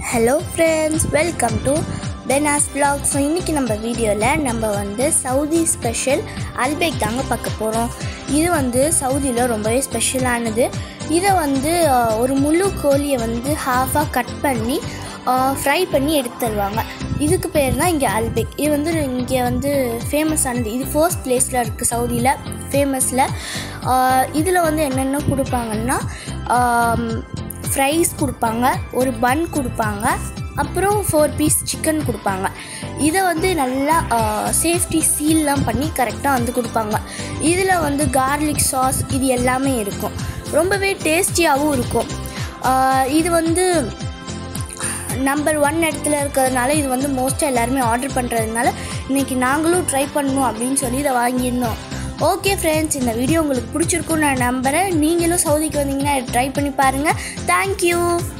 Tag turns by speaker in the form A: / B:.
A: hello friends welcome to பெனாஸ் vlog so இன்றைக்கி நம்ம வீடியோவில் நம்ம வந்து சவுதி ஸ்பெஷல் அல்பேக் தாங்க பார்க்க போகிறோம் இது வந்து சவுதியில் ரொம்பவே ஸ்பெஷலானது இதை வந்து ஆஹ், ஒரு முழு கோழியை வந்து ஹாஃபாக கட் பண்ணி ஃப்ரை பண்ணி எடுத்து தருவாங்க இதுக்கு பேர் தான் இங்கே அல்பேக் இது வந்து இங்கே வந்து ஃபேமஸ் ஆனது இது ஃபர்ஸ்ட் பிளேஸில் இருக்குது சவுதியில் ஃபேமஸில் இதில் வந்து என்னென்ன கொடுப்பாங்கன்னா ஃப்ரைஸ் கொடுப்பாங்க ஒரு பன் கொடுப்பாங்க அப்புறம் ஃபோர் பீஸ் சிக்கன் கொடுப்பாங்க இதை வந்து நல்லா சேஃப்டி சீல்லாம் பண்ணி கரெக்டாக வந்து கொடுப்பாங்க இதில் வந்து கார்லிக் சாஸ் இது எல்லாமே இருக்கும் ரொம்பவே டேஸ்டியாகவும் இருக்கும் ஆஹ் இது வந்து நம்பர் ஒன் இடத்துல இருக்கிறதுனால இது வந்து மோஸ்ட்டாக எல்லாருமே ஆர்டர் பண்ணுறதுனால இன்றைக்கி நாங்களும் ட்ரை பண்ணணும் அப்படின்னு சொல்லி இதை வாங்கியிருந்தோம் ஓகே ஃப்ரெண்ட்ஸ் இந்த வீடியோ உங்களுக்கு பிடிச்சிருக்குன்னு நான் நம்புகிறேன் நீங்களும் சவுதிக்கு வந்தீங்கன்னா ட்ரை பண்ணி பாருங்கள் தேங்க்யூ